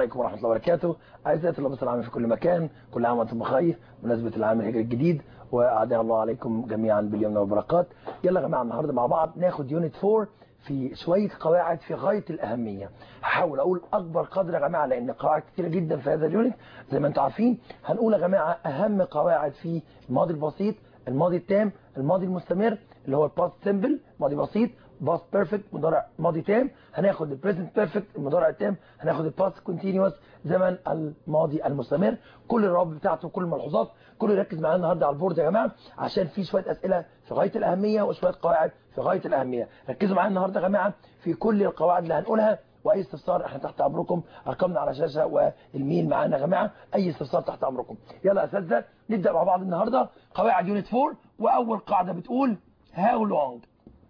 عليكم ورحمة الله وبركاته أعزائي طلاب العام في كل مكان كل عام وأنتم بخير بمناسبة العام الهجري الجديد وأعداء الله عليكم جميعا باليمن والبركات يلا يا جماعة النهاردة مع بعض ناخد يونت 4 في شوية قواعد في غاية الأهمية هحاول أقول أكبر قدر يا جماعة لأن قواعد كتيرة جدا في هذا اليونت زي ما أنتم عارفين هنقول يا جماعة أهم قواعد في الماضي البسيط الماضي التام الماضي المستمر اللي هو الباست سيمبل ماضي بسيط باست بيرفكت مضارع ماضي تام هناخد البريزنت بيرفكت المضارع التام هناخد الباست كونتينوس زمن الماضي المستمر كل الروابط بتاعته كل الملحوظات كله يركز معانا النهارده على البورد يا جماعه عشان في شويه اسئله في غايه الاهميه وشويه قواعد في غايه الاهميه ركزوا معانا النهارده يا جماعه في كل القواعد اللي هنقولها واي استفسار احنا تحت امركم ارقامنا على الشاشه والميل معانا يا جماعه اي استفسار تحت امركم يلا يا اساتذه نبدا مع بعض النهارده قواعد يونت 4 واول قاعده بتقول هاو لونج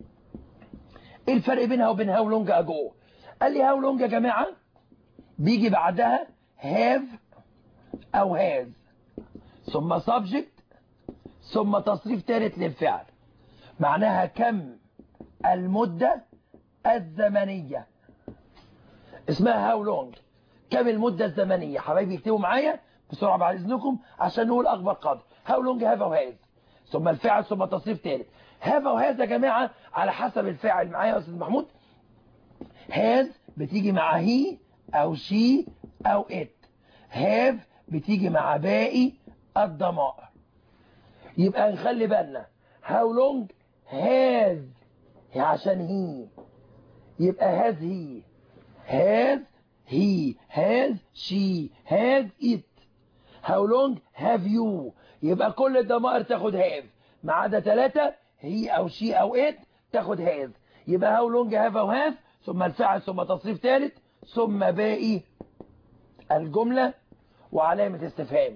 ايه الفرق بينها وبين هاو لونج اجو قال لي هاو لونج يا جماعه بيجي بعدها هاف او هاز ثم subject ثم تصريف ثالث للفعل معناها كم المدة الزمنية اسمها هاو لونج كم المدة الزمنية حبايبي يكتبوا معايا بسرعة بعد اذنكم عشان نقول اكبر قدر هاو لونج هاف او هاز ثم الفعل ثم تصريف ثالث هاف او هاز يا جماعة على حسب الفاعل معايا يا استاذ محمود هاز بتيجي مع هي او شي او ات هاف بتيجي مع باقي الضمائر يبقى نخلي بالنا هاو لونج هاز عشان هي يبقى هاز هي هاز هي هاز شي هاز ات هاو لونج هاف يو يبقى كل الضمائر تاخد هاف ما عدا ثلاثة هي او شي او ات تاخد هاز يبقى هاو لونج هاف او هاف ثم الفعل ثم تصريف ثالث ثم باقي الجملة وعلامة استفهام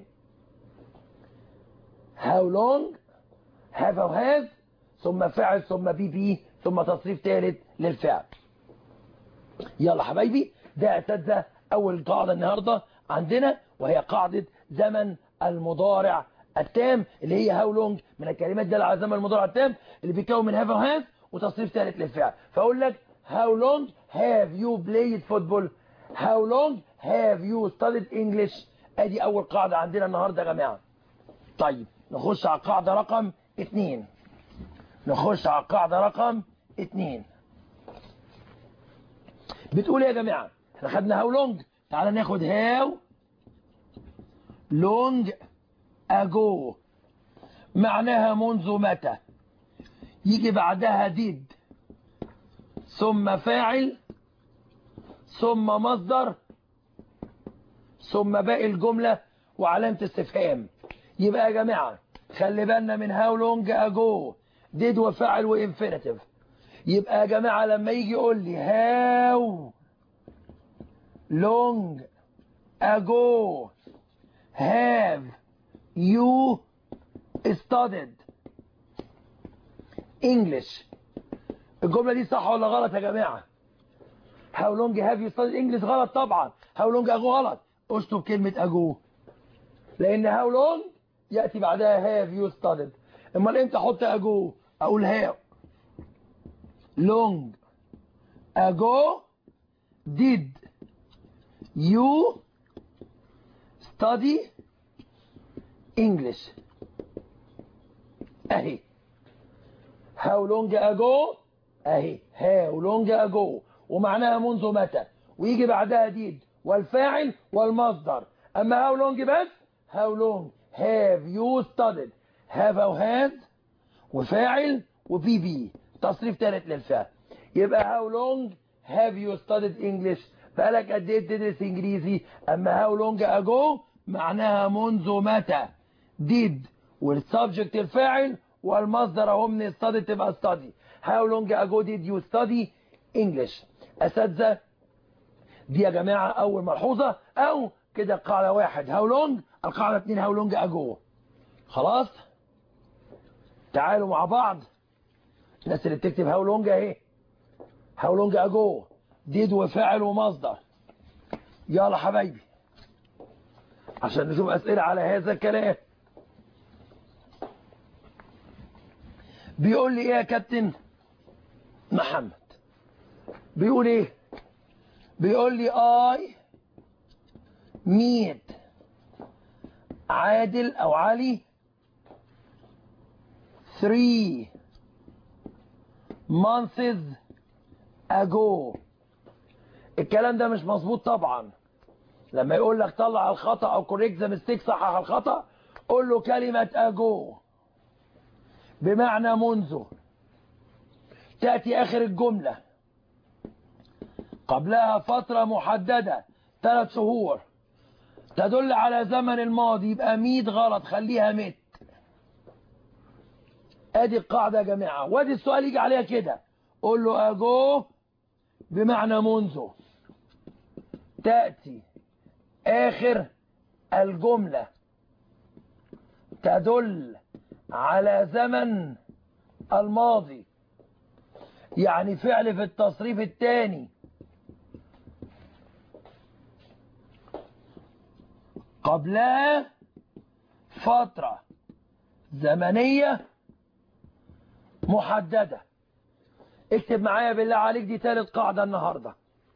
how long have or have ثم فعل ثم بي بي ثم تصريف ثالث للفعل يلا حبايبي ده اعتدى اول قاعدة النهاردة عندنا وهي قاعدة زمن المضارع التام اللي هي how long من الكلمات دي على زمن المضارع التام اللي بيكون من have or have وتصريف ثالث للفعل فاقول لك how long have you played football how long have you studied English ادي اول قاعدة عندنا النهاردة يا جماعة طيب نخش على القاعدة رقم اتنين نخش على القاعدة رقم اتنين بتقول ايه يا جماعة احنا خدنا هاو لونج تعالى ناخد هاو لونج اجو معناها منذ متى يجي بعدها ديد ثم فاعل ثم مصدر ثم باقي الجملة وعلامة استفهام يبقى يا جماعة خلي بالنا من هاو لونج اجو ديد وفاعل وانفينيتيف يبقى يا جماعة لما يجي يقول لي هاو لونج اجو have you studied English الجملة دي صح ولا غلط يا جماعة how long have you studied English غلط طبعا how long ago غلط اشطب كلمة ago لان how long يأتي بعدها have you studied امال امتى احط ago اقول how long ago did you study English اهي how long ago اهي how long ago ومعناها منذ متى ويجي بعدها ديد والفاعل والمصدر اما how long بس how long have you studied have او had وفاعل وبي بي تصريف ثالث للفعل يبقى how long have you studied English بقالك قد ايه بتدرس انجليزي اما how long ago معناها منذ متى did والسبجكت الفاعل والمصدر اهو من study تبقى study how long ago did you study English اساتذه دي يا جماعة اول ملحوظة او كده قاعدة واحد how long القاعدة اتنين how long ago خلاص تعالوا مع بعض الناس اللي بتكتب how long اهي how long ago did وفاعل ومصدر يلا حبايبي عشان نشوف اسئلة على هذا الكلام بيقول لي ايه يا كابتن محمد بيقول ايه بيقول لي I meet عادل او علي 3 months ago الكلام ده مش مظبوط طبعا لما يقول لك طلع الخطأ او correct the mistake صحح الخطأ قول له كلمة ago بمعنى منذ تأتي آخر الجملة قبلها فترة محددة ثلاث شهور تدل على زمن الماضي يبقى ميت غلط خليها مت ادي القاعدة يا جماعة وادي السؤال يجي عليها كده قول له اجو بمعنى منذ تأتي آخر الجملة تدل على زمن الماضي يعني فعل في التصريف الثاني قبلها فترة زمنية محددة اكتب معايا بالله عليك دي ثالث قاعدة النهاردة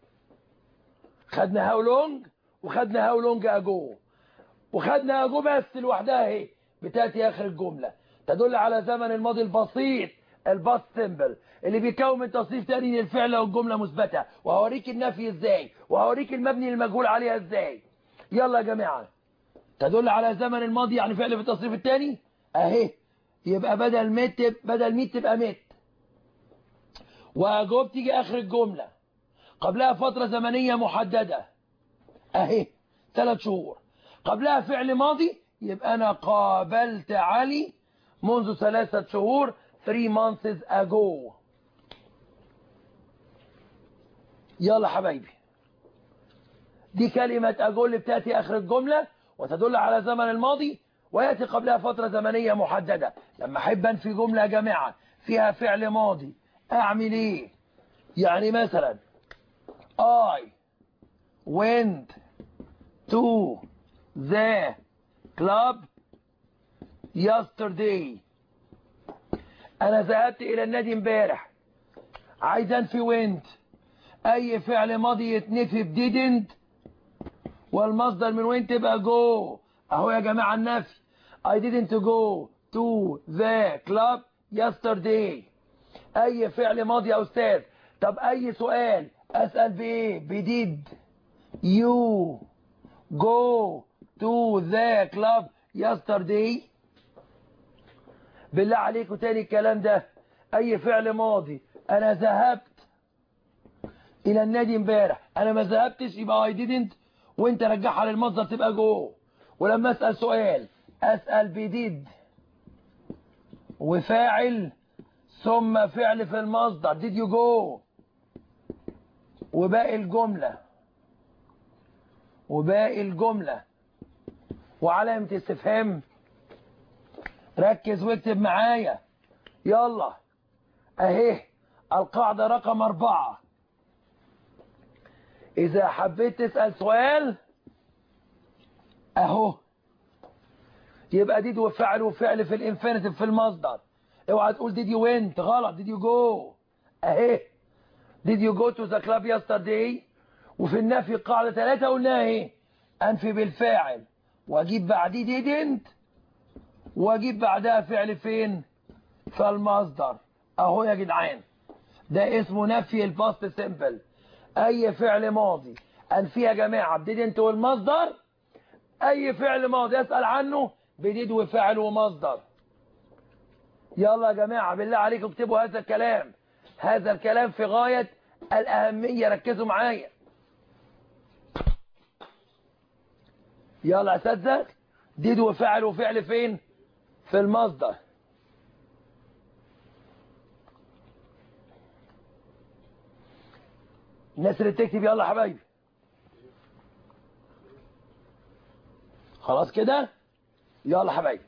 خدنا هاو لونج وخدنا هاو لونج اجو وخدنا اجو بس لوحدها اهي بتاتي اخر الجملة تدل على زمن الماضي البسيط الباست سيمبل اللي بيكون من تصريف تاني للفعل او الجملة مثبتة وهوريك النفي ازاي وهوريك المبني المجهول عليها ازاي يلا يا جماعة تدل على زمن الماضي يعني فعل في التصريف الثاني اهي يبقى بدل مت بدل ميت تبقى مت واجوب تيجي اخر الجملة قبلها فترة زمنية محددة اهي ثلاث شهور قبلها فعل ماضي يبقى انا قابلت علي منذ ثلاثة شهور 3 months ago يلا حبايبي دي كلمة أجو اللي بتأتي آخر الجملة وتدل على زمن الماضي ويأتي قبلها فترة زمنية محددة لما أحب أنفي جملة يا جماعة فيها فعل ماضي أعمل إيه يعني مثلا I went to the club yesterday أنا ذهبت إلى النادي امبارح عايز أنفي went أي فعل ماضي يتنفي ب didn't والمصدر من وين تبقى جو اهو يا جماعة النفي I didn't go to the club yesterday اي فعل ماضي يا استاذ طب اي سؤال اسأل بايه بديد you go to the club yesterday بالله عليكم تاني الكلام ده اي فعل ماضي انا ذهبت الى النادي امبارح انا ما ذهبتش يبقى I didn't وانت رجعها للمصدر تبقى جو ولما اسأل سؤال اسأل بديد وفاعل ثم فعل في المصدر did you go وباقي الجملة وباقي الجملة وعلامة استفهام ركز واكتب معايا يلا اهي القاعدة رقم اربعة اذا حبيت تسأل سؤال اهو يبقى ديد وفعل وفعل في الانفينيتيف في المصدر اوعى تقول did you went غلط did you go اهي did you go to the club yesterday وفي النفي قاعدة ثلاثة قلناها اهي انفي بالفاعل واجيب بعديه didn't واجيب بعدها فعل فين في المصدر اهو يا جدعان ده اسمه نفي الباست سيمبل اي فعل ماضي انفي يا جماعة بديد والمصدر اي فعل ماضي اسأل عنه بديد وفعل ومصدر يلا يا جماعة بالله عليكم اكتبوا هذا الكلام هذا الكلام في غاية الأهمية ركزوا معايا يلا يا اساتذه ديد وفعل وفعل فين في المصدر الناس اللي بتكتب يلا حبايبي خلاص كده يلا حبايبي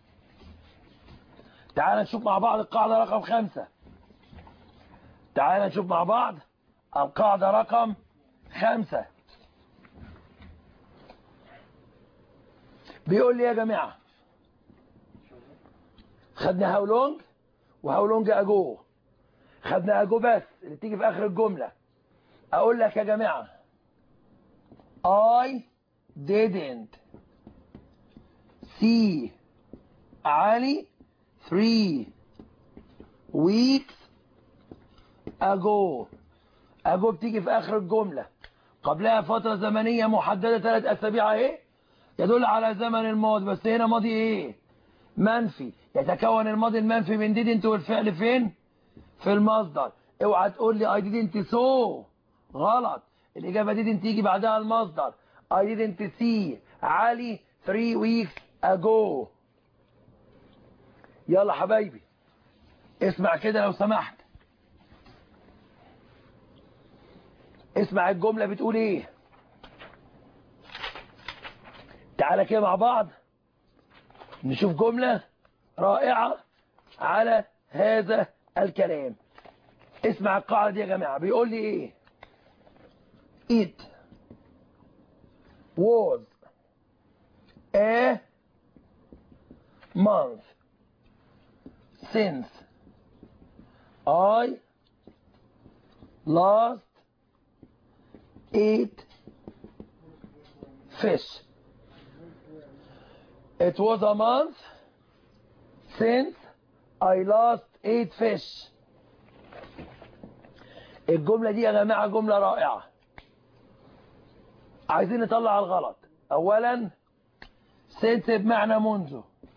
تعال نشوف مع بعض القاعدة رقم خمسة تعال نشوف مع بعض القاعدة رقم خمسة بيقول لي يا جماعة خدنا هاولونج وهاولونج اجو خدنا اجو بس اللي تيجي في اخر الجملة اقول لك يا جماعة I didn't see علي three weeks ago ago بتيجي في آخر الجملة قبلها فترة زمنية محددة ثلاث أسابيع اهي يدل على زمن الماضي بس هنا ماضي ايه منفي يتكون الماضي المنفي من didn't والفعل فين في المصدر اوعى تقول لي I didn't so غلط الإجابة didn't تيجي بعدها المصدر I didn't see علي 3 weeks ago يلا حبايبي اسمع كده لو سمحت اسمع الجملة بتقول ايه تعالى كده مع بعض نشوف جملة رائعة على هذا الكلام اسمع القاعدة دي يا جماعة بيقول لي ايه it was a month since I last ate fish. It was a month since I last ate fish. الجملة دي يا جماعة جملة رائعة عايزين نطلع الغلط اولا since بمعنى منذ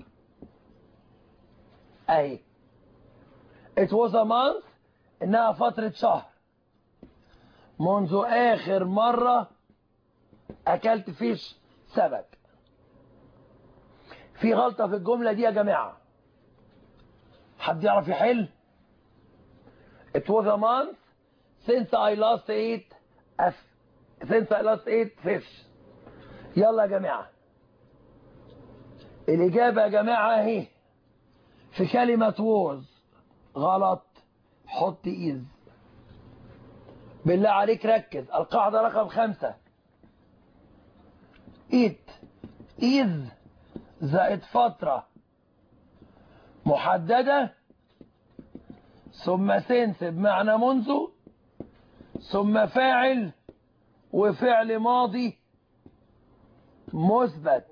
اهي it was a month انها فترة شهر منذ اخر مرة اكلت فيش سمك في غلطة في الجملة دي يا جماعة حد يعرف يحل it was a month since I last ate a since I last ate fish يلا يا جماعة الإجابة يا جماعة اهي في كلمة was غلط حط is بالله عليك ركز القاعدة رقم خمسة it is زائد فترة محددة ثم since بمعنى منذ ثم فاعل وفعل ماضي مثبت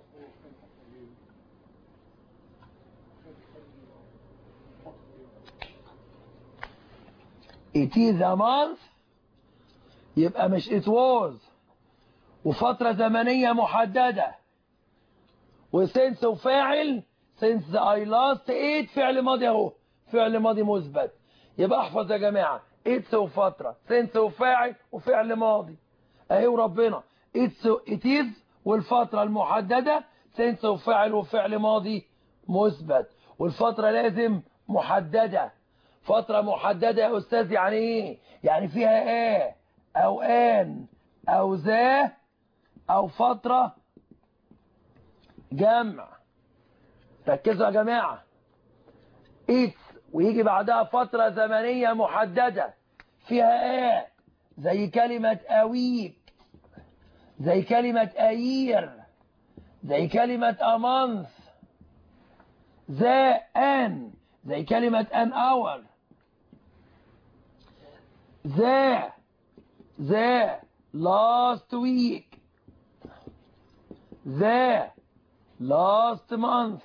it is a month يبقى مش it was وفترة زمنية محددة وسنس وفاعل since I last ate فعل ماضي اهو فعل ماضي مثبت يبقى احفظ يا جماعة it's وفترة since وفاعل وفعل ماضي اهي وربنا it's it is والفترة المحددة since وفاعل وفعل ماضي مثبت والفترة لازم محددة فترة محددة يا أستاذ يعني إيه يعني فيها إيه أو آن أو ذا أو فترة جمع ركزوا يا جماعة it's ويجي بعدها فترة زمنية محددة فيها إيه زي كلمة أويك زي كلمة أيير زي كلمة أمانث ذا أن زي كلمة أن أور ذا ذا last week ذا last month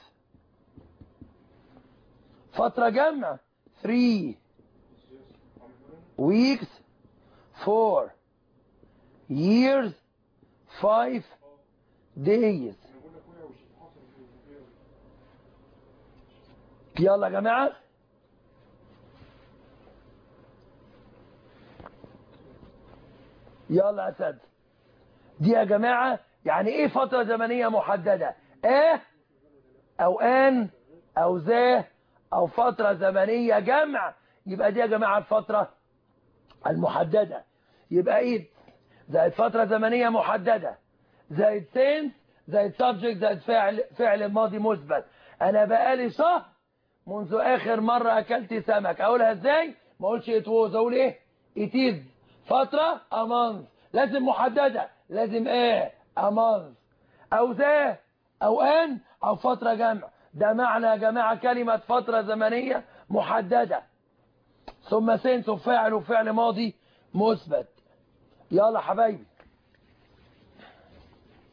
فترة جمع 3 weeks 4 years 5 days يلا يا جماعة يلا يا أسد دي يا جماعة يعني ايه فترة زمنية محددة ايه او ان او ذا او فترة زمنية جمع يبقى دي يا جماعة الفترة المحددة يبقى ايه زائد فترة زمنية محددة زائد سينس زائد سبجكت زائد فعل فعل ماضي مثبت انا بقالي شهر منذ اخر مرة اكلت سمك اقولها ازاي ما اقولش اتوز اقول ايه اتيز فترة امانز لازم محددة لازم ايه امانز او ذا او ان او فترة جمع ده معنى يا جماعة كلمة فترة زمنية محددة ثم سنس وفعل وفعل ماضي مثبت يلا حبايبي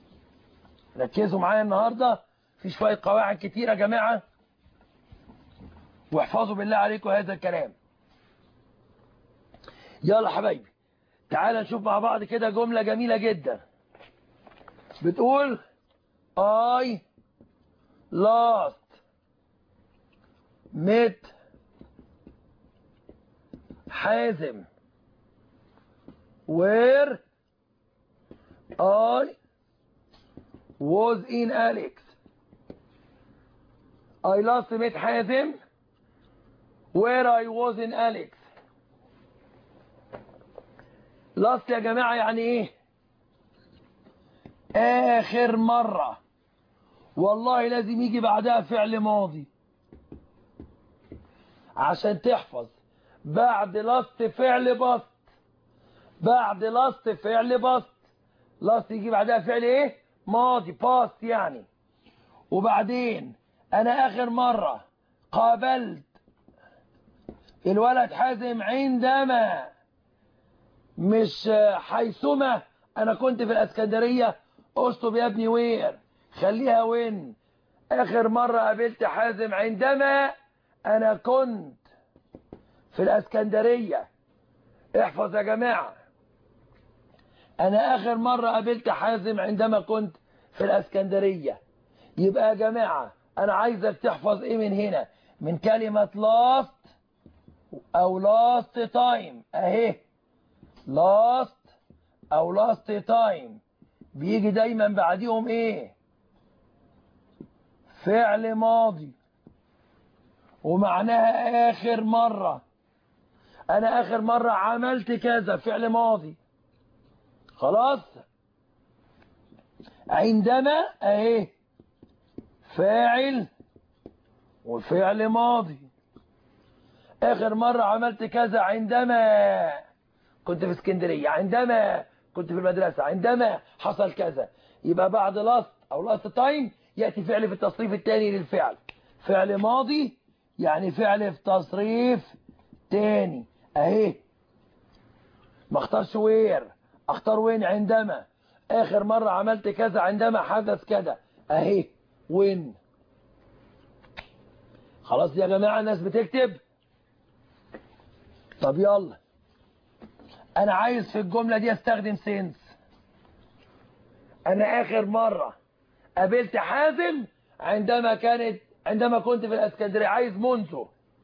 ركزوا معايا النهاردة في شوية قواعد كتير يا جماعة واحفظوا بالله عليكم هذا الكلام يلا حبايبي تعال نشوف مع بعض كده جملة جميلة جدا بتقول I lost met حازم where I was in Alex I lost met حازم where I was in Alex last يا جماعة يعني ايه اخر مرة والله لازم يجي بعدها فعل ماضي عشان تحفظ بعد لاست فعل بسط بعد لاست فعل بسط لاست يجي بعدها فعل ايه ماضي باست يعني وبعدين انا اخر مرة قابلت الولد حازم عندما مش حيثما انا كنت في الاسكندرية اشطب يا ابني وير خليها وين اخر مرة قابلت حازم عندما انا كنت في الاسكندرية احفظ يا جماعة انا اخر مرة قابلت حازم عندما كنت في الاسكندرية يبقى يا جماعة انا عايزك تحفظ ايه من هنا من كلمة last او last time اهي last او last time بيجي دايما بعديهم ايه فعل ماضي ومعناها اخر مرة انا اخر مرة عملت كذا فعل ماضي خلاص عندما اهي فاعل وفعل ماضي اخر مرة عملت كذا عندما كنت في اسكندرية عندما كنت في المدرسة عندما حصل كذا يبقى بعد لاست او لاست تايم يأتي فعل في التصريف الثاني للفعل فعل ماضي يعني فعل في تصريف تاني اهي ما اختارش وير اختار وين عندما اخر مرة عملت كذا عندما حدث كذا اهي وين خلاص يا جماعة الناس بتكتب طب يلا انا عايز في الجملة دي استخدم سينس انا اخر مرة قابلت حازم عندما كانت عندما كنت في الاسكندرية عايز منذ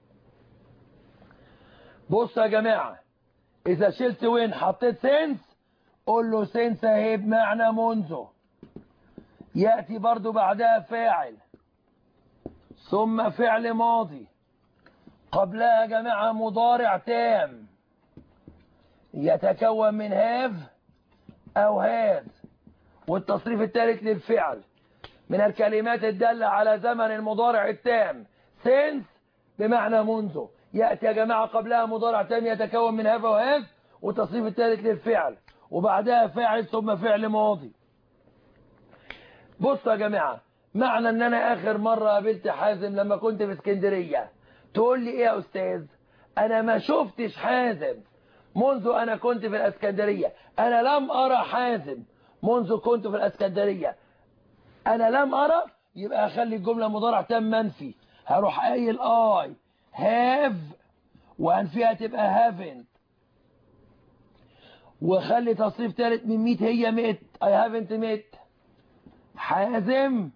بص يا جماعة اذا شلت وين حطيت سينس قول له سينس اهي بمعنى منذ يأتي برضو بعدها فاعل ثم فعل ماضي قبلها يا جماعة مضارع تام يتكون من هاف او هاز والتصريف الثالث للفعل من الكلمات الدالة على زمن المضارع التام since بمعنى منذ يأتي يا جماعة قبلها مضارع تام يتكون من هاف وهاف والتصريف الثالث للفعل وبعدها فاعل ثم فعل ماضي بصوا يا جماعة معنى ان انا اخر مرة قابلت حازم لما كنت في اسكندرية تقول لي ايه يا استاذ انا ما شفتش حازم منذ انا كنت في الاسكندرية انا لم ارى حازم منذ كنت في الاسكندرية انا لم ارى يبقى اخلي الجملة مضارع تام منفي هروح قايل اي هاف وانفيها تبقى هافنت وخلي تصريف ثالث من ميت هي ميت اي هافنت ميت حازم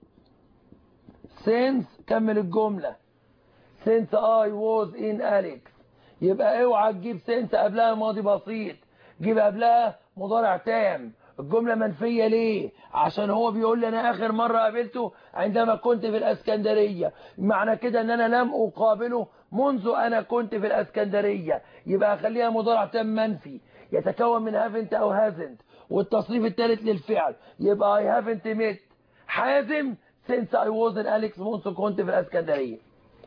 since كمل الجملة since I was in Alex يبقى اوعى تجيب since قبلها ماضي بسيط جيب قبلها مضارع تام الجملة منفية ليه عشان هو بيقول لي انا اخر مرة قابلته عندما كنت في الاسكندرية معنى كده ان انا لم اقابله منذ انا كنت في الاسكندرية يبقى اخليها مضارع تام منفي يتكون من haven't او hasn't والتصريف الثالث للفعل يبقى I haven't met حازم since I was in Alex منذ كنت في الاسكندرية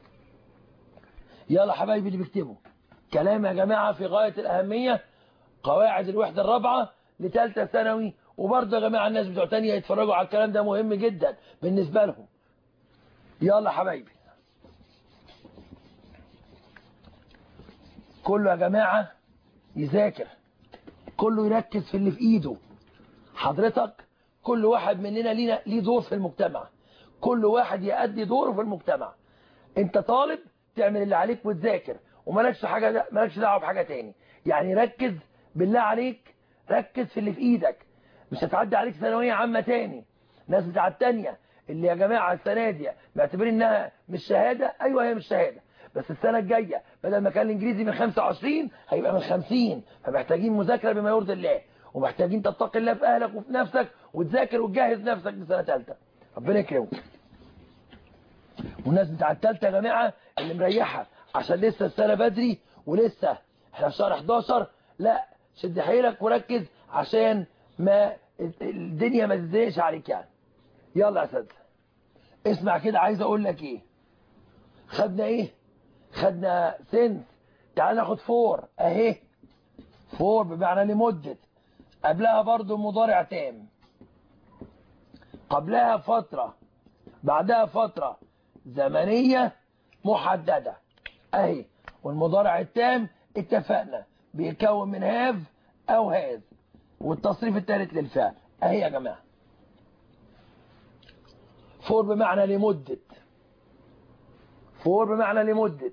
يلا حبايبي اللي بيكتبوا كلام يا جماعة في غاية الأهمية قواعد الوحدة الرابعة لثالثة ثانوي وبرضه يا جماعة الناس بتوع تانية يتفرجوا على الكلام ده مهم جدا بالنسبة لهم يلا حبايبي كله يا جماعة يذاكر كله يركز في اللي في ايده حضرتك كل واحد مننا لينا ليه دور في المجتمع كل واحد يأدي دوره في المجتمع انت طالب تعمل اللي عليك وتذاكر ومالكش حاجه مالكش دعوه بحاجه تاني يعني ركز بالله عليك ركز في اللي في ايدك مش هتعدي عليك ثانويه عامه تاني ناس بتاع التانية اللي يا جماعه السنه دي معتبرين انها مش شهاده ايوه هي مش شهاده بس السنه الجايه بدل ما كان الانجليزي من 25 هيبقى من 50 فمحتاجين مذاكره بما يرضي الله ومحتاجين تتقي الله في اهلك وفي نفسك وتذاكر وتجهز نفسك لسنه ثالثه ربنا يكرمك والناس بتاع الثالثه يا جماعه اللي مريحه عشان لسه السنه بدري ولسه احنا في شهر 11 لا شد حيلك وركز عشان ما الدنيا ما تزيش عليك يعني يلا يا اساتذه اسمع كده عايز اقول لك ايه خدنا ايه خدنا سنس تعال ناخد فور اهي فور بمعنى لمدة قبلها برضو مضارع تام قبلها فترة بعدها فترة زمنية محددة اهي والمضارع التام اتفقنا بيتكون من هاف او هاز والتصريف الثالث للفعل اهي يا جماعة فور بمعنى لمدة فور بمعنى لمدة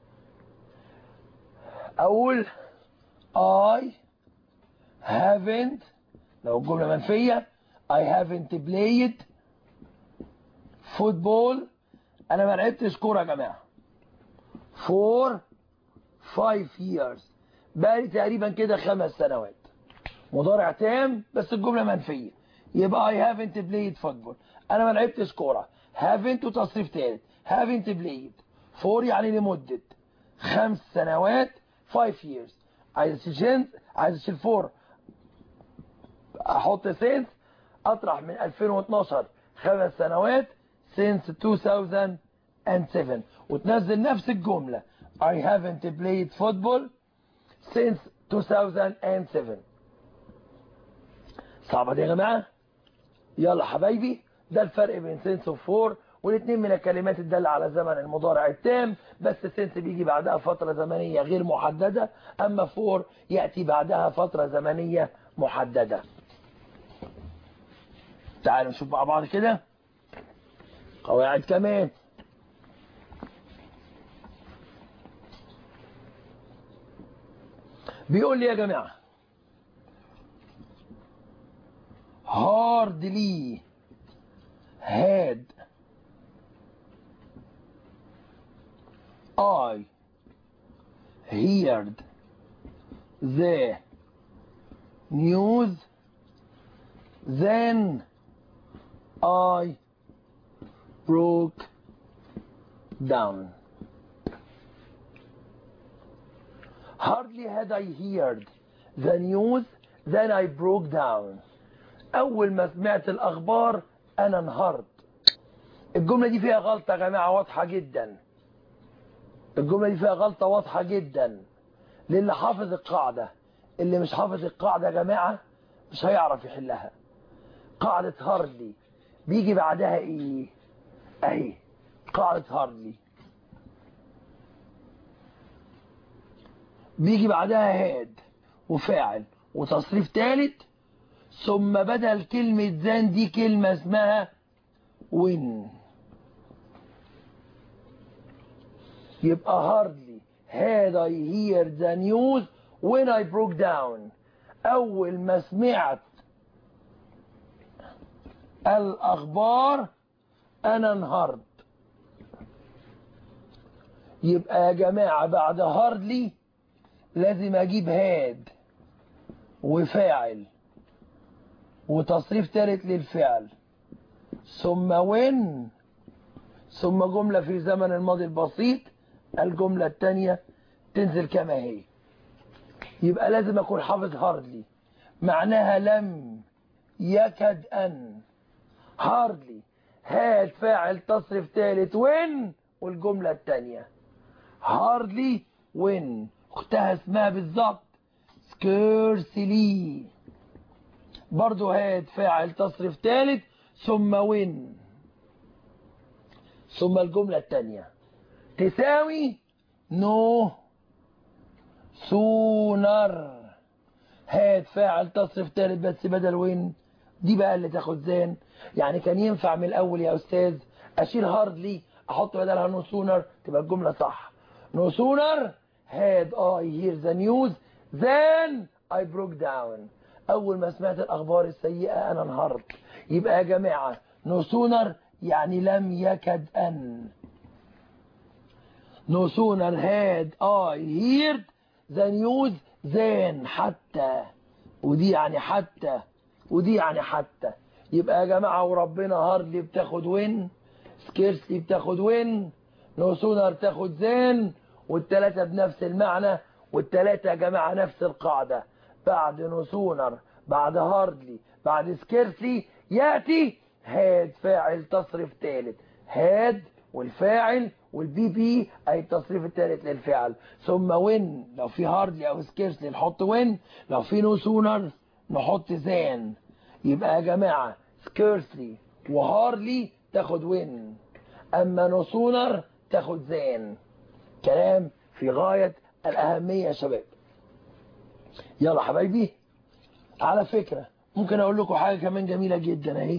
اقول I haven't لو الجملة منفية I haven't played football انا ما لعبتش كورة يا جماعة for five years بقالي تقريبا كده خمس سنوات مضارع تام بس الجملة منفية يبقى I haven't played football انا ما لعبتش كورة haven't وتصريف تالت haven't played for يعني لمدة خمس سنوات five years عايز تشيل عايز تشيل فور احط سينس اطرح من 2012 خمس سنوات since 2007 وتنزل نفس الجملة I haven't played football since 2007 صعبة دي يا جماعة يلا حبايبي ده الفرق بين سنس وفور والاثنين من الكلمات الدالة على زمن المضارع التام بس سنس بيجي بعدها فترة زمنية غير محددة أما فور يأتي بعدها فترة زمنية محددة تعالوا نشوف مع بعض كده قواعد كمان بيقول لي يا جماعة hardly had I heard the news then I broke down. Hardly had I heard the news then I broke down. أول ما سمعت الأخبار أنا انهارت. الجملة دي فيها غلطة يا جماعة واضحة جدا. الجملة دي فيها غلطة واضحة جدا. للي حافظ القاعدة. اللي مش حافظ القاعدة يا جماعة مش هيعرف يحلها. قاعدة هاردلي بيجي بعدها ايه اهي قاعدة هاردلي بيجي بعدها هاد وفاعل وتصريف ثالث ثم بدل كلمة زان دي كلمة اسمها وين يبقى hardly had I heard the news when I broke down أول ما سمعت الأخبار أنا انهارت يبقى يا جماعة بعد هاردلي لازم أجيب هاد وفاعل وتصريف ثالث للفعل ثم وين ثم جملة في زمن الماضي البسيط الجملة الثانية تنزل كما هي يبقى لازم أكون حافظ هاردلي معناها لم يكد أن هاردلي هات فاعل تصرف ثالث وين والجملة الثانية هاردلي وين اختها اسمها بالظبط سكيرسلي برضو هات فاعل تصرف ثالث ثم وين ثم الجملة الثانية تساوي نو سونر هات فاعل تصرف ثالث بس بدل وين دي بقى اللي تاخد زين يعني كان ينفع من الاول يا استاذ اشيل هاردلي احط بدلها نو سونر تبقى الجملة صح نو سونر had I hear the news then I broke down اول ما سمعت الاخبار السيئة انا انهارت يبقى يا جماعة نو سونر يعني لم يكد ان no sooner had I heard the news then حتى ودي يعني حتى ودي يعني حتى يبقى يا جماعة وربنا هاردلي بتاخد وين سكيرسلي بتاخد وين نو سونر تاخد زين والتلاتة بنفس المعنى والتلاتة يا جماعة نفس القاعدة بعد نو سونر بعد هاردلي بعد سكيرسلي يأتي هاد فاعل تصريف ثالث هاد والفاعل والبي بي اي التصريف الثالث للفعل ثم وين لو في هاردلي او سكيرسلي نحط وين لو في نو سونر نحط زان يبقى يا جماعة سكيرسلي وهاردلي تاخد وين اما نو سونر تاخد زان كلام في غاية الاهمية يا شباب يلا حبايبي على فكرة ممكن اقول لكم حاجة كمان جميلة جدا اهي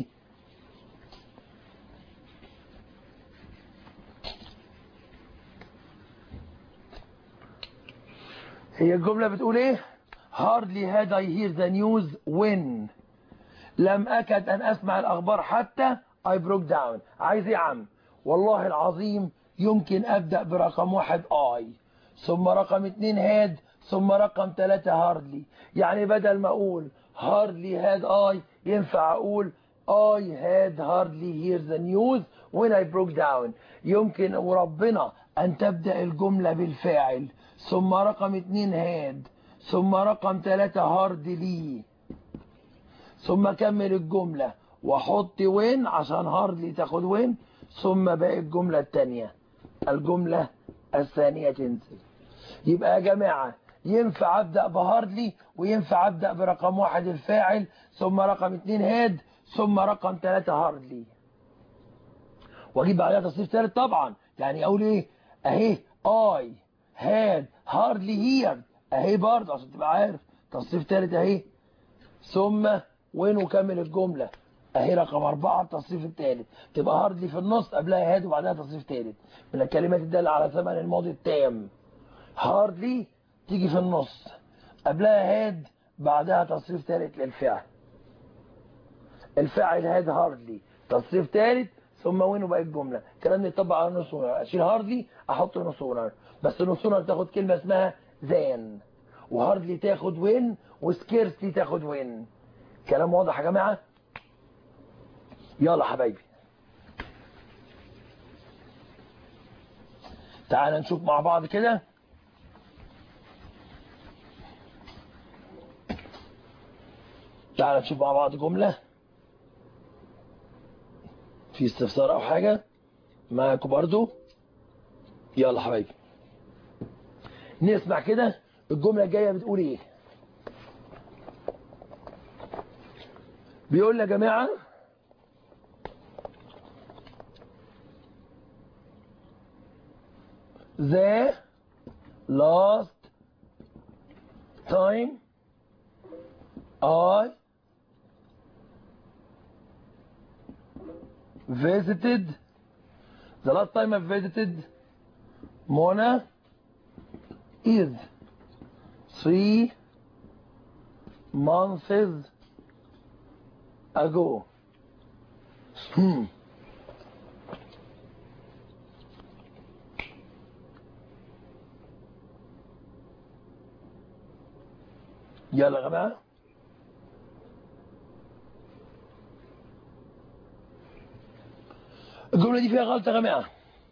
هي الجملة بتقول ايه hardly had I hear the news when لم أكد أن أسمع الأخبار حتى I broke down عايز ايه يا عم والله العظيم يمكن أبدأ برقم واحد I ثم رقم اتنين had ثم رقم ثلاثة hardly يعني بدل ما أقول hardly had I ينفع أقول I had hardly hear the news when I broke down يمكن وربنا أن تبدأ الجملة بالفاعل ثم رقم اتنين هاد ثم رقم تلاتة هارد لي ثم كمل الجملة وحط وين عشان هاردلي تاخد وين ثم باقي الجملة التانية الجملة الثانية تنزل يبقى يا جماعة ينفع ابدأ بهاردلي وينفع ابدأ برقم واحد الفاعل ثم رقم اتنين هاد ثم رقم تلاتة هاردلي واجيب بعدها تصريف ثالث طبعا يعني اقول ايه اهي اي had hardly heard اهي برضه عشان تبقى عارف تصريف ثالث اهي ثم وين وكمل الجملة اهي رقم اربعة التصريف الثالث تبقى هاردلي في النص قبلها هاد وبعدها تصريف ثالث من الكلمات الدالة على زمن الماضي التام هاردلي تيجي في النص قبلها هاد بعدها تصريف ثالث للفعل الفاعل هاد هاردلي تصريف ثالث ثم وين وبقى الجملة الكلام ده يطبق على نص ونر اشيل هاردلي احط نص ونر بس نص ونر تاخد كلمة اسمها زان وهاردلي تاخد وين وسكيرسلي تاخد وين كلام واضح يا جماعة يلا حبايبي تعال نشوف مع بعض كده تعال نشوف مع بعض جملة في استفسار او حاجة معاكم برضو يلا حبايبي نسمع كده الجملة الجاية بتقول ايه بيقول يا جماعة the last time I visited the last time I visited Mona is three months ago. Hmm. يلا يا جماعه الجملة دي فيها غلطة يا جماعة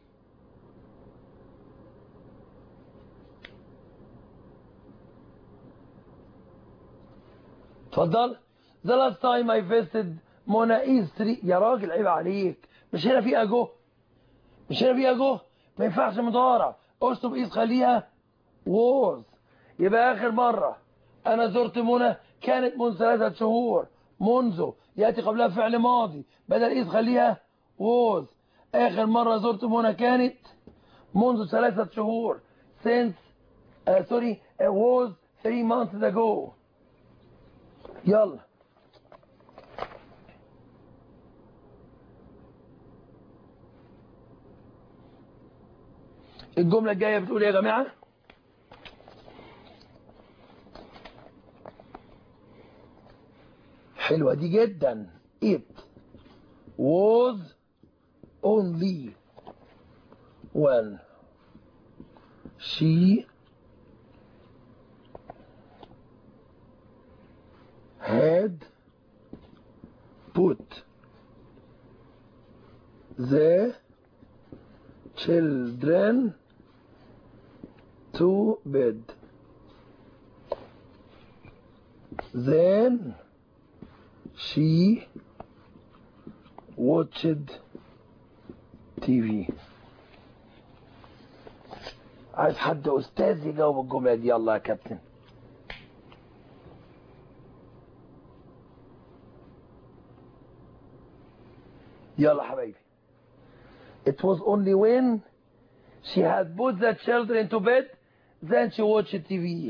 اتفضل The last time I visited Mona is three يا راجل عيب عليك مش هنا في اجو مش هنا في اجو ما ينفعش مضارع اشطب ايز خليها was يبقى اخر مرة انا زرت منى كانت منذ ثلاثة شهور منذ يأتي قبلها فعل ماضي بدل ايز خليها was آخر مرة زرت منى كانت منذ ثلاثة شهور since uh, sorry it was three months ago يلا الجملة الجاية بتقول ايه يا جماعة حلوة دي جدا it was only when she had put the children to bed. Then she watched TV. عايز حد أستاذ يجاوب الجملة دي يلا يا كابتن يلا حبايبي It was only when she had put the children to bed then she watched TV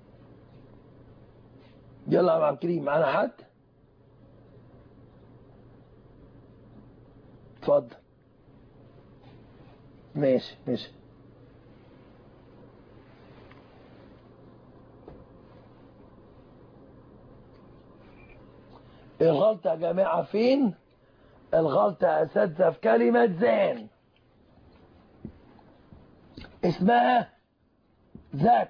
يلا يا عبد الكريم معانا حد اتفضل ماشي ماشي الغلطة يا جماعة فين الغلطة يا أساتذة في كلمة زان اسمها ذات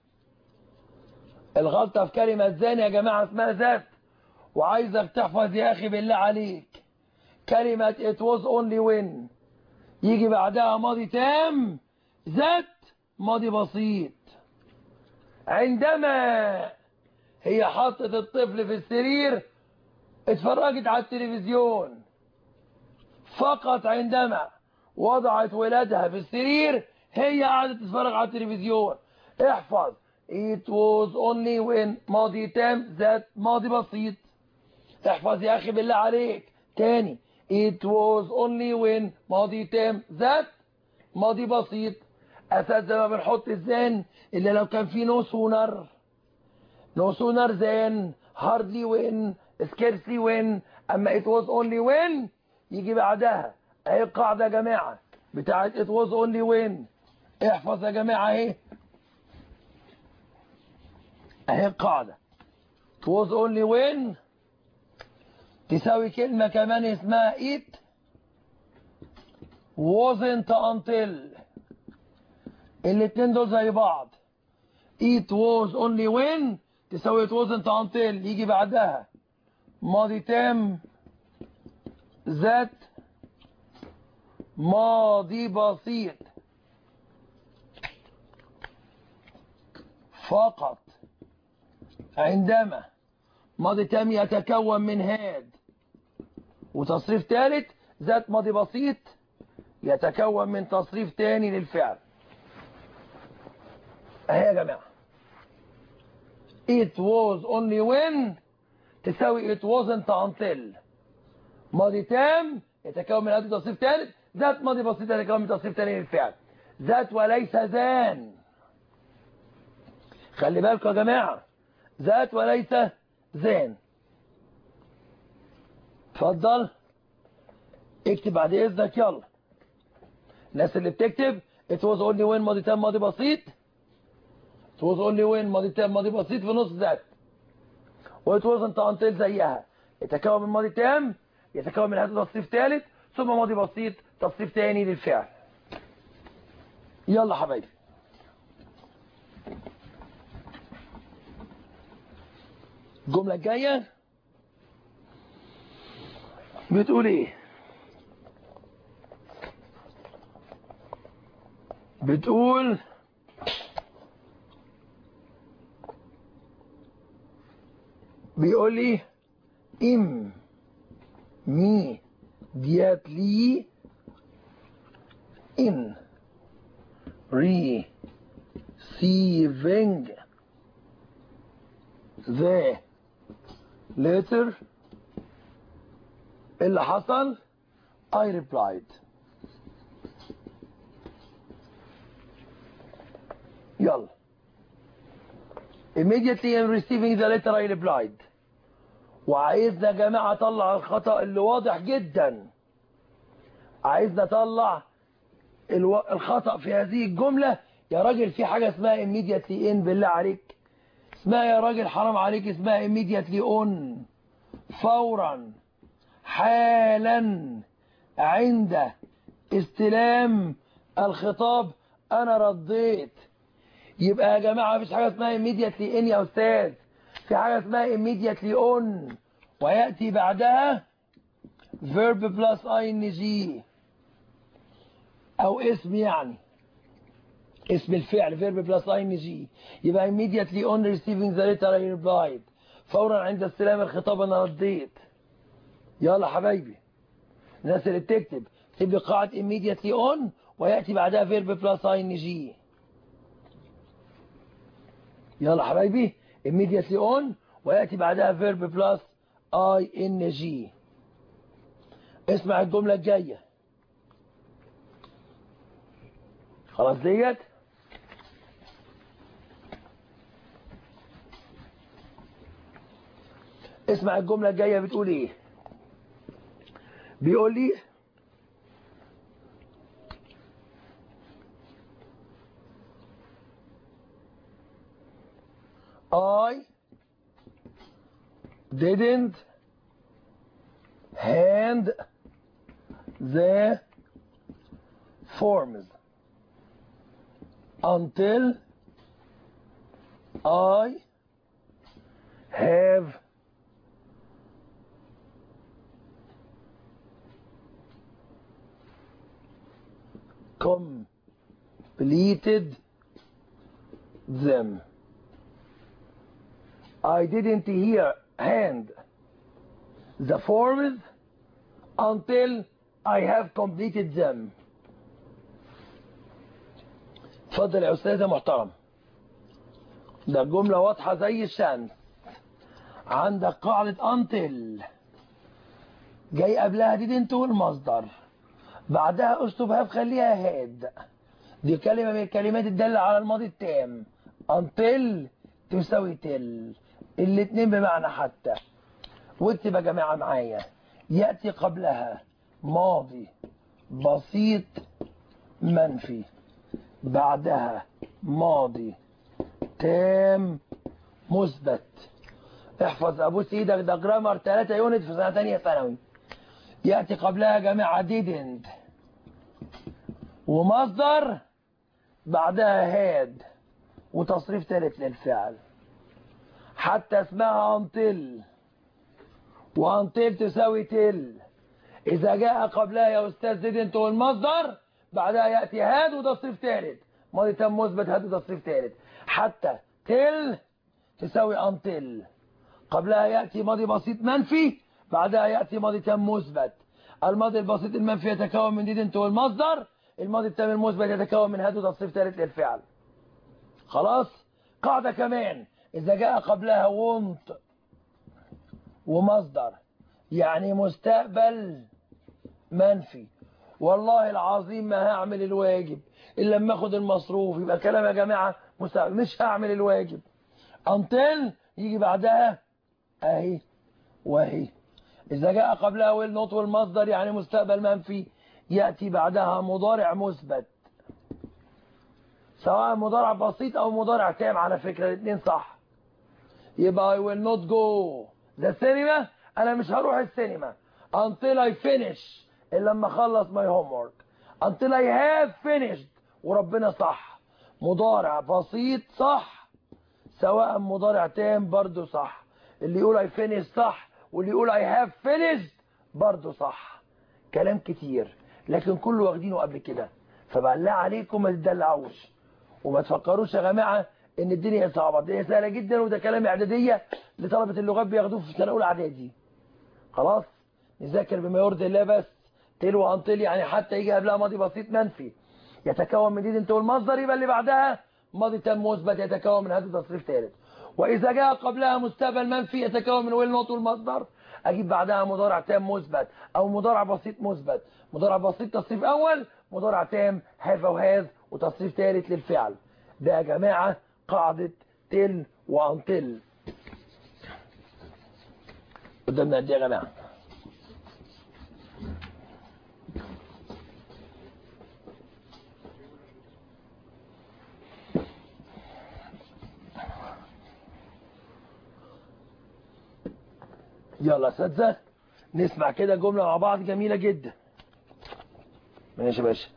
الغلطة في كلمة زان يا جماعة اسمها ذات وعايزك تحفظ يا أخي بالله عليك كلمة it was only when يجي بعدها ماضي تام ذات ماضي بسيط عندما هي حطت الطفل في السرير اتفرجت على التلفزيون فقط عندما وضعت ولادها في السرير هي قعدت تتفرج على التلفزيون احفظ it was only when ماضي تام ذات ماضي بسيط احفظ يا اخي بالله عليك تاني it was only when ماضي تام ذات ماضي بسيط اساتذه ما بنحط الزان الا لو كان في نو سونر نو سونر زان hardly when scarcely when اما it was only when يجي بعدها اهي القاعدة يا جماعة بتاعت it was only when احفظ يا جماعة اهي اهي القاعدة it was only when تساوي كلمة كمان اسمها it wasn't until الاتنين دول زي بعض it was only when تساوي it wasn't until يجي بعدها ماضي تام ذات ماضي بسيط فقط عندما ماضي تام يتكون من هاد وتصريف ثالث ذات ماضي بسيط يتكون من تصريف تاني للفعل اهي يا جماعة it was only when تساوي it wasn't until ماضي تام يتكون من أداة تصريف ثالث ذات ماضي بسيط يتكون من تصريف ثاني للفعل ذات وليس ذان خلي بالكم يا جماعة ذات وليس ذان اتفضل اكتب بعد اذنك يلا الناس اللي بتكتب it was only when ماضي تام ماضي بسيط it was only when ماضي تام ماضي بسيط في نص ذات و it wasn't until زيها يتكون من ماضي تام يتكون من هذا تصريف ثالث ثم ماضي بسيط تصريف ثاني للفعل يلا حبايبي الجملة الجاية بتقول ايه بتقول بيقول لي ام مي ديات لي in receiving the letter اللي حصل I replied يلا immediately in receiving the letter I replied وعايزنا يا جماعة اطلع الخطأ اللي واضح جدا عايزنا اطلع الو... الخطأ في هذه الجملة يا راجل في حاجة اسمها immediately in بالله عليك اسمها يا راجل حرام عليك اسمها immediately on فورا حالا عند استلام الخطاب انا رديت يبقى يا جماعة مفيش حاجة اسمها immediately in يا استاذ في حاجة اسمها immediately on ويأتي بعدها verb plus ing او اسم يعني اسم الفعل verb plus ing يبقى immediately on receiving the letter I replied فورا عند استلام الخطاب انا رديت يلا حبايبي الناس اللي بتكتب تكتب لي قاعدة immediately on ويأتي بعدها verb plus ing يلا حبايبي immediately on ويأتي بعدها verb plus ing اسمع الجملة الجاية خلاص ديت اسمع الجملة الجاية بتقول ايه بيقول لي I didn't hand the forms until I have completed them. I didn't hear hand the forms until I have completed them. اتفضل يا استاذ محترم ده الجملة واضحة زي الشمس عندك قاعدة until جاي قبلها didn't والمصدر بعدها اشطب هاف خليها هاد دي كلمة من الكلمات الدالة على الماضي التام until تساوي تل الاتنين بمعنى حتى واكتب يا جماعة معايا يأتي قبلها ماضي بسيط منفي بعدها ماضي تام مثبت احفظ ابوس ايدك ده جرامر 3 يونت في سنه ثانيه ثانوي ياتي قبلها يا جماعه didn't ومصدر بعدها هاد وتصريف ثالث للفعل حتى اسمها until وانتل تساوي تل اذا جاء قبلها يا استاذ didn't والمصدر بعدها ياتي هاد وتصريف ثالث ماضي تام مثبت هاد وتصريف ثالث حتى تل تساوي until قبلها ياتي ماضي بسيط منفي بعدها ياتي ماضي تام مثبت الماضي البسيط المنفي يتكون من didn't والمصدر الماضي التام المثبت يتكون من هاد وتصريف ثالث للفعل خلاص قاعده كمان اذا جاء قبلها won't ومصدر يعني مستقبل منفي والله العظيم ما هعمل الواجب الا لما اخد المصروف يبقى كلام يا جماعه مستقبل مش هعمل الواجب انتل يجي بعدها اهي واهي اذا جاء قبلها ويل نوت والمصدر يعني مستقبل منفي ياتي بعدها مضارع مثبت سواء مضارع بسيط او مضارع تام على فكره الاثنين صح يبقى I will not go the cinema انا مش هروح السينما until I finish الا لما اخلص my homework until I have finished وربنا صح مضارع بسيط صح سواء مضارع تام برضو صح اللي يقول I finished صح واللي يقول I have finished برضو صح كلام كتير لكن كله واخدينه قبل كده فبالله عليكم ما تدلعوش وما تفكروش يا جماعه ان الدنيا صعبه الدنيا سهله جدا وده كلام اعداديه لطلبه اللغات بياخدوه في سنه اولى اعدادي خلاص نذاكر بما يرضي الله بس تلو انطل يعني حتى يجي قبلها ماضي بسيط منفي يتكون من دي انت والمصدر يبقى اللي بعدها ماضي تام مثبت يتكون من هذا تصريف ثالث واذا جاء قبلها مستقبل منفي يتكون من ويل نوت والمصدر اجيب بعدها مضارع تام مثبت او مضارع بسيط مثبت مضارع بسيط تصريف اول مضارع تام هاف او هاز وتصريف ثالث للفعل ده يا جماعه قاعده تل وانتل قدامنا قد ايه يا جماعه يلا اساتذه نسمع كده جملة مع بعض جميلة جدا ماشي يا باشا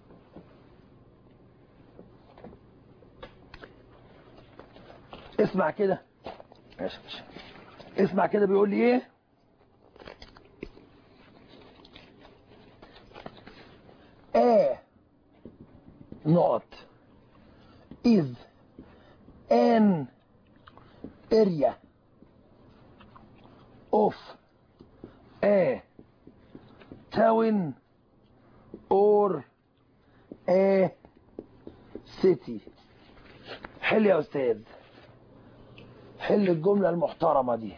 اسمع كده ماشي يا باشا اسمع كده بيقول لي ايه A not is an area of a town or a city حل يا استاذ حل الجملة المحترمة دي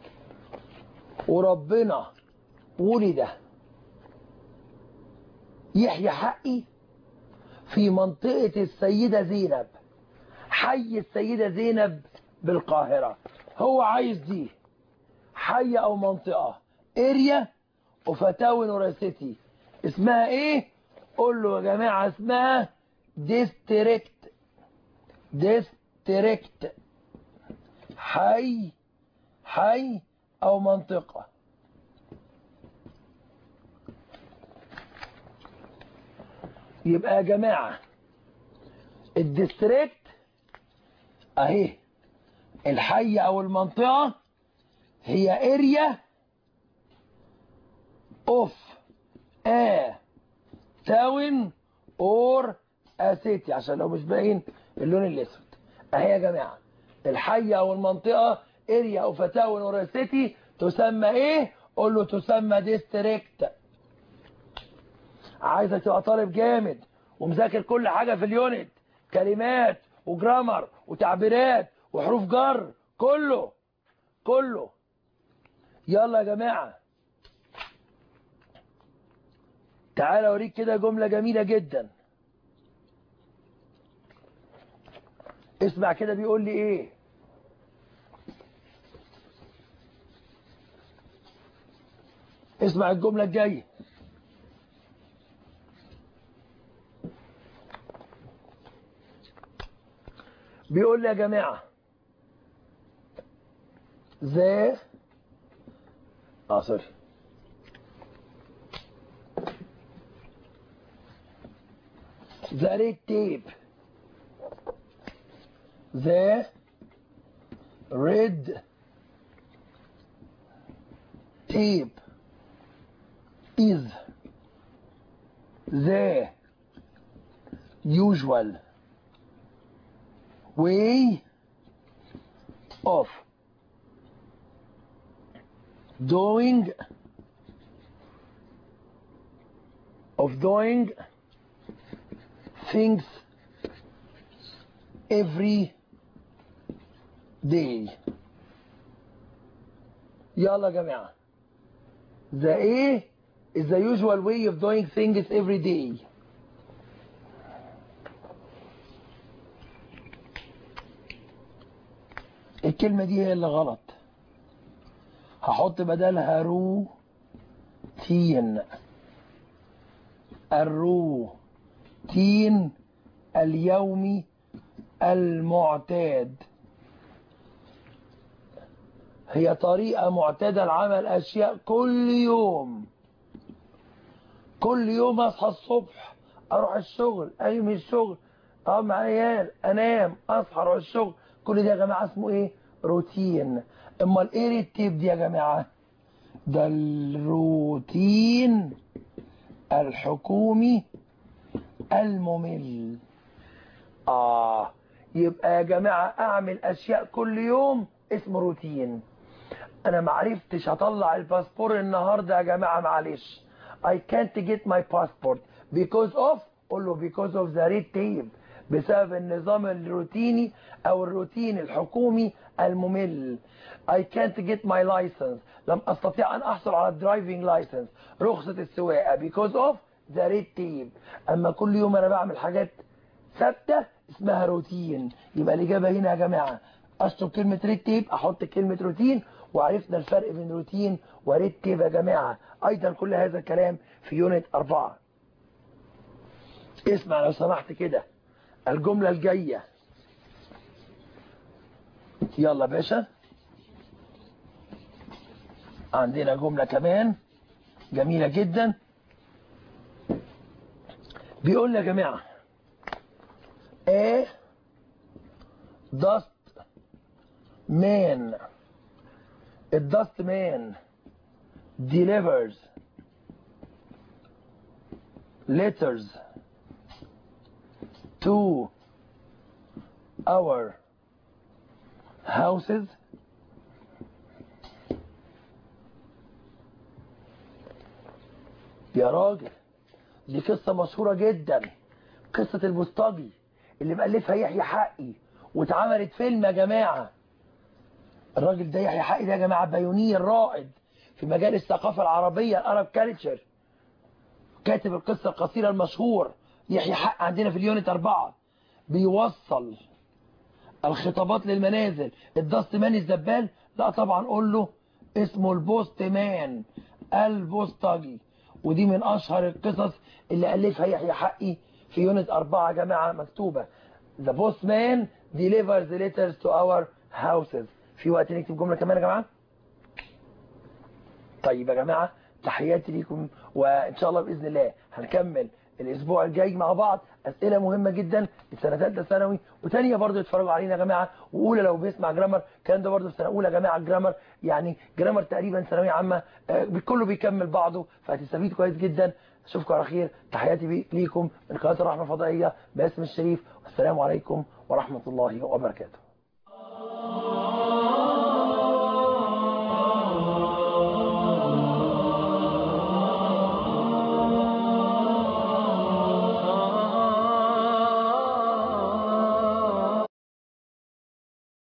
وربنا ولد يحيى حقي في منطقة السيدة زينب حي السيدة زينب بالقاهرة هو عايز دي حي او منطقة اريا وفتاون وراسيتي اسمها ايه قول له يا جماعة اسمها ديستريكت ديستريكت حي حي او منطقة يبقى يا جماعة الديستريكت اهي الحي او المنطقة هي اريا اوف ا تاون اور اسيتي عشان لو مش باين اللون الاسود اهي يا جماعة الحي او المنطقة اريا او فتاون اور سيتي تسمى ايه قول له تسمى ديستريكت عايزك تبقى طالب جامد ومذاكر كل حاجة في اليونت كلمات وجرامر وتعبيرات وحروف جر كله كله يلا يا جماعة تعال اوريك كده جملة جميلة جدا اسمع كده بيقول لي ايه اسمع الجملة الجاية بيقول لي يا جماعة ذا اه سوري ذا ريد تيب the red tape is the usual way of doing of doing things every day يلا يا جماعة the A is the usual way of doing things every day الكلمة دي هي اللي غلط هحط بدلها روتين الروتين اليومي المعتاد هي طريقة معتادة لعمل أشياء كل يوم كل يوم أصحى الصبح أروح الشغل أجي من الشغل أقعد مع عيال أنام أصحى أروح الشغل كل ده يا جماعة اسمه إيه؟ روتين أمال إيه التيب دي يا جماعة؟ ده الروتين الحكومي الممل آه يبقى يا جماعة أعمل أشياء كل يوم اسمه روتين أنا معرفتش أطلع الباسبور النهاردة يا جماعة معلش I can't get my passport because of قول له because of the red tape بسبب النظام الروتيني أو الروتين الحكومي الممل I can't get my license لم أستطيع أن أحصل على driving license رخصة السواقة because of the red tape أما كل يوم أنا بعمل حاجات ثابتة اسمها روتين يبقى الإجابة هنا يا جماعة أشطب كلمة ريد تيب أحط كلمة روتين وعرفنا الفرق بين روتين وريد تيب يا جماعة أيضا كل هذا الكلام في يونت أربعة اسمع لو سمحت كده الجملة الجاية يلا باشا عندنا جملة كمان جميلة جدا بيقول يا جماعة A dust man الدست مان delivers letters to our houses يا راجل دي قصة مشهورة جدا قصة البوسطجي اللي مألفها يحيى حقي واتعملت فيلم يا جماعة الراجل ده يحيى حقي ده يا جماعة بايونير رائد في مجال الثقافة العربية الأرب كالتشر كاتب القصة القصيرة المشهور يحيى حق عندنا في اليونت أربعة بيوصل الخطابات للمنازل الدست مان الزبال لا طبعا قول له اسمه البوست مان البوسطجي ودي من أشهر القصص اللي ألفها يحيى حقي في يونت أربعة يا جماعة مكتوبة The postman delivers the letters to our houses في وقت نكتب جملة كمان يا جماعة طيب يا جماعة تحياتي ليكم وإن شاء الله بإذن الله هنكمل الأسبوع الجاي مع بعض أسئلة مهمة جدا لسنة ثالثة ثانوي وثانيه برضه يتفرجوا علينا يا جماعة وأولى لو بيسمع جرامر الكلام ده برضه في سنة أولى يا جماعة الجرامر يعني جرامر تقريبا ثانوية عامة آه، كله بيكمل بعضه فهتستفيد كويس جدا أشوفكم على خير تحياتي بي- ليكم من قناة الرحمة الفضائية باسم الشريف والسلام عليكم ورحمة الله وبركاته